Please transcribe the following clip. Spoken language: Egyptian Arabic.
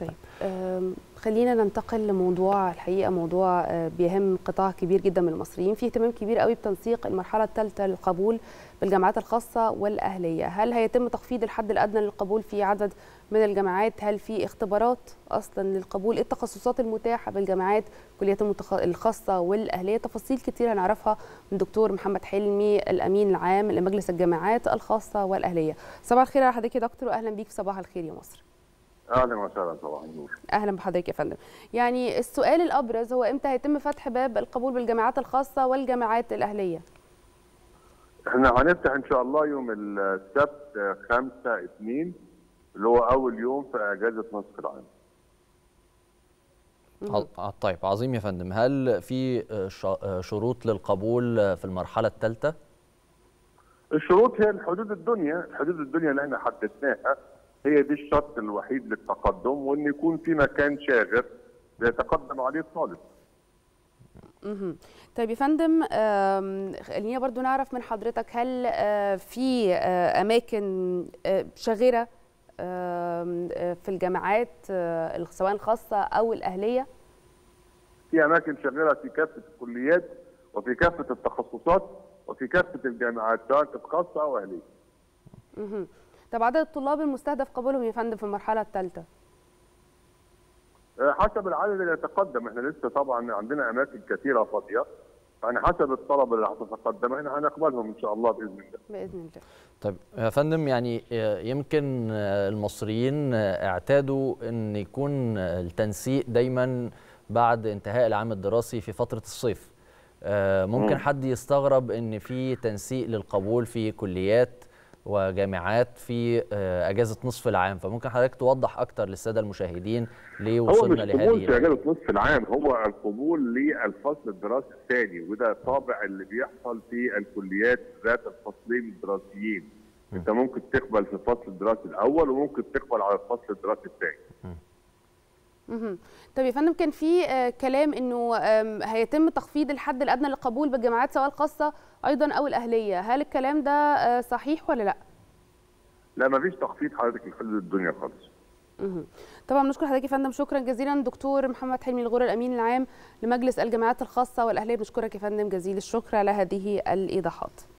طيب أم، خلينا ننتقل لموضوع الحقيقه موضوع آه، بيهم قطاع كبير جدا من المصريين في اهتمام كبير قوي بتنسيق المرحله الثالثه للقبول بالجامعات الخاصه والاهليه هل هيتم تخفيض الحد الادنى للقبول في عدد من الجامعات هل في اختبارات اصلا للقبول إيه التخصصات المتاحه بالجامعات كليات المتخ... الخاصه والاهليه تفاصيل كتير هنعرفها من دكتور محمد حلمي الامين العام لمجلس الجامعات الخاصه والاهليه صباح الخير على حضرتك يا دكتور واهلا بيك في صباح الخير يا مصر اهلا وسهلا صباح النور اهلا بحضرتك يا فندم يعني السؤال الابرز هو امتى هيتم فتح باب القبول بالجامعات الخاصه والجامعات الاهليه احنا هنفتح ان شاء الله يوم السبت 5 2 اللي هو اول يوم في اجازه نصف العام ع- طيب عظيم يا فندم هل في آه، ش- آه، شروط للقبول آه، في المرحلة الثالثة؟ الشروط هي الحدود الدنيا الحدود الدنيا اللي احنا حددناها هي دي الشرط الوحيد للتقدم وان يكون في مكان شاغر يتقدم عليه الطالب مهم. طيب يا فندم آم، خلينا برضو نعرف من حضرتك هل آه، في آه، اماكن آه، شاغره آم، آه، في الجامعات آه، سواء الخاصه او الاهليه في اماكن شاغره في كافه الكليات وفي كافه التخصصات وفي كافه الجامعات سواء كانت خاصه او اهليه مهم. طب عدد الطلاب المستهدف قبولهم يا فندم في المرحله الثالثه آه، حسب العدد اللي يتقدم احنا لسه طبعا عندنا اماكن كثيره فاضيه يعني حسب الطلبه اللي هتتقدم احنا هنقبلهم ان شاء الله باذن الله باذن الله طيب يا فندم يعني آه، يمكن آه، المصريين آه، اعتادوا ان يكون آه، التنسيق دايما بعد انتهاء العام الدراسي في فترة الصيف آه، ممكن مم. حد يستغرب ان في تنسيق للقبول في كليات وجامعات في آه، اجازة نصف العام فممكن حضرتك توضح اكتر للسادة المشاهدين ليه هو مش وصلنا قبول لهذه في اجازه نصف العام هو القبول للفصل الدراسي الثاني وده الطابع اللي بيحصل في الكليات ذات الفصلين الدراسيين انت ممكن تقبل في الفصل الدراسي الاول وممكن تقبل على الفصل الدراسي الثاني مهم. طب يا فندم كان في آه، كلام انه آم، هيتم تخفيض الحد الادنى للقبول بالجامعات سواء الخاصه ايضا او الاهليه هل الكلام ده آه، صحيح ولا لا لا مفيش تخفيض حضرتك لحدود الدنيا خالص مهم. طبعا بنشكر حضرتك يا فندم شكرا جزيلا دكتور محمد حلمي الغور الامين العام لمجلس الجامعات الخاصه والاهليه بنشكرك يا فندم جزيل الشكر على هذه الايضاحات